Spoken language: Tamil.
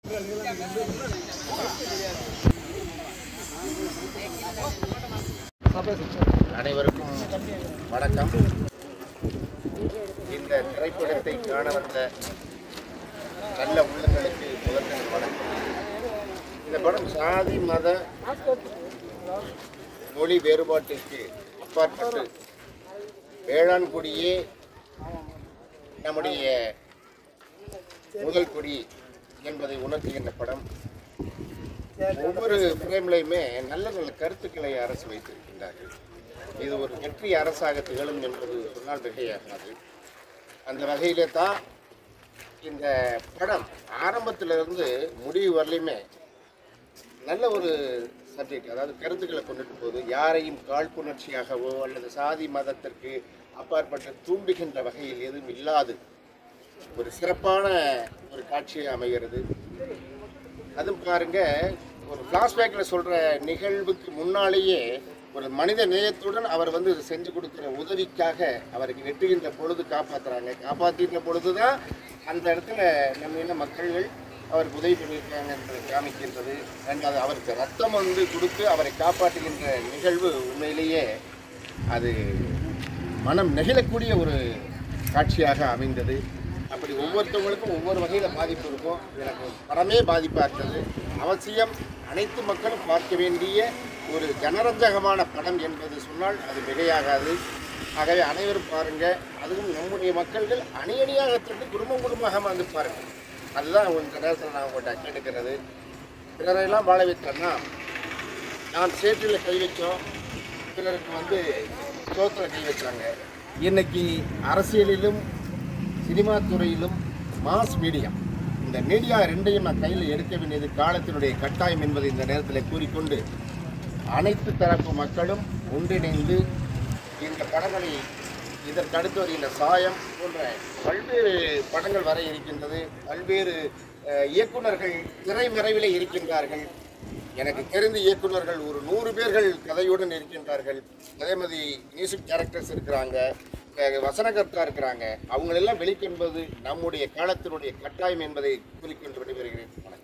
அனைவருக்கும் வணக்கம் இந்த திரைப்படத்தை காண வந்த நல்ல உள்ளங்களுக்கு முதற்கண் வணக்கம் இந்த படம் சாதி மத மொழி வேறுபாட்டிற்கு அப்பாற்பட்டு வேளாண் கொடியே நம்முடைய முதல் கொடி என்பதை உணர்த்துகின்ற படம் ஒவ்வொரு ஃப்ரேம்லையுமே நல்ல நல்ல கருத்துக்களை அரசு வைத்திருக்கின்றார்கள் இது ஒரு வெற்றி அரசாக திகழும் என்பது சொன்னால் மிகையாகாது அந்த வகையிலே தான் இந்த படம் ஆரம்பத்திலிருந்து முடிவு வரலையுமே நல்ல ஒரு சப்ஜெக்ட் அதாவது கருத்துக்களை கொண்டுட்டு போகுது யாரையும் காழ்ப்புணர்ச்சியாகவோ அல்லது சாதி மதத்திற்கு அப்பாற்பட்டு தூண்டுகின்ற வகையில் எதுவும் இல்லாது ஒரு சிறப்பான ஒரு காட்சியை அமைகிறது அதுவும் பாருங்க ஒரு ஃப்ளாஷ்பேக்ல சொல்ற நிகழ்வுக்கு முன்னாலேயே ஒரு மனித நேயத்துடன் அவர் வந்து செஞ்சு கொடுக்குற உதவிக்காக அவருக்கு வெட்டுகின்ற பொழுது காப்பாத்துறாங்க காப்பாற்றுகின்ற பொழுது தான் அந்த இடத்துல நம்ம இன மக்கள்கள் அவருக்கு உதவி பண்ணியிருக்காங்க என்பதை காமிக்கின்றது ரெண்டாவது அவருக்கு ரத்தம் வந்து கொடுத்து அவரை காப்பாற்றுகின்ற நிகழ்வு உண்மையிலேயே அது மனம் நெகிழக்கூடிய ஒரு காட்சியாக அமைந்தது அப்படி ஒவ்வொருத்தவங்களுக்கும் ஒவ்வொரு வகையில் பாதிப்பு இருக்கும் எனக்கு படமே பாதிப்பாக இருந்தது அவசியம் அனைத்து மக்களும் பார்க்க வேண்டிய ஒரு ஜனரஞ்சகமான படம் என்பது சொன்னால் அது மிகையாகாது ஆகவே அனைவரும் பாருங்க அதுவும் நம்முடைய மக்கள்கள் அணி அணியாக திரண்டு குடும்பம் குடும்பமாக வந்து பாருங்க அதுதான் இந்த நேரத்தில் நான் உங்கள்கிட்ட கேட்டுக்கிறது பிறரையெல்லாம் வாழ வைத்தேன்னா நான் சேற்றில் கை வச்சோம் பிறருக்கு வந்து சோத்தில் கை வச்சாங்க இன்னைக்கு அரசியலிலும் சினிமா துறையிலும் மாஸ் மீடியா இந்த மீடியா ரெண்டையும் நான் கையில் எடுக்க வேண்டியது காலத்தினுடைய கட்டாயம் என்பதை இந்த நேரத்தில் கூறிக்கொண்டு அனைத்து தரப்பு மக்களும் ஒன்றிணைந்து இந்த படங்களை இதற்கு அடுத்து வருகின்ற சாயம் போன்ற பல்வேறு படங்கள் வர இருக்கின்றது பல்வேறு அஹ், இயக்குனர்கள் திரைமறைவில் இருக்கின்றார்கள் எனக்கு தெரிந்த இயக்குனர்கள் ஒரு நூறு பேர்கள் கதையுடன் இருக்கின்றார்கள் அதே மாதிரி மியூசிக் டைரக்டர்ஸ் இருக்கிறாங்க அஹ் வசனகர்த்தா இருக்கிறாங்க அவங்களெல்லாம் வெளிக்கொன்பது நம்முடைய காலத்தினுடைய கட்டாயம் என்பதை குறிக்கொண்டு விடைபெறுகிறேன் வணக்கம்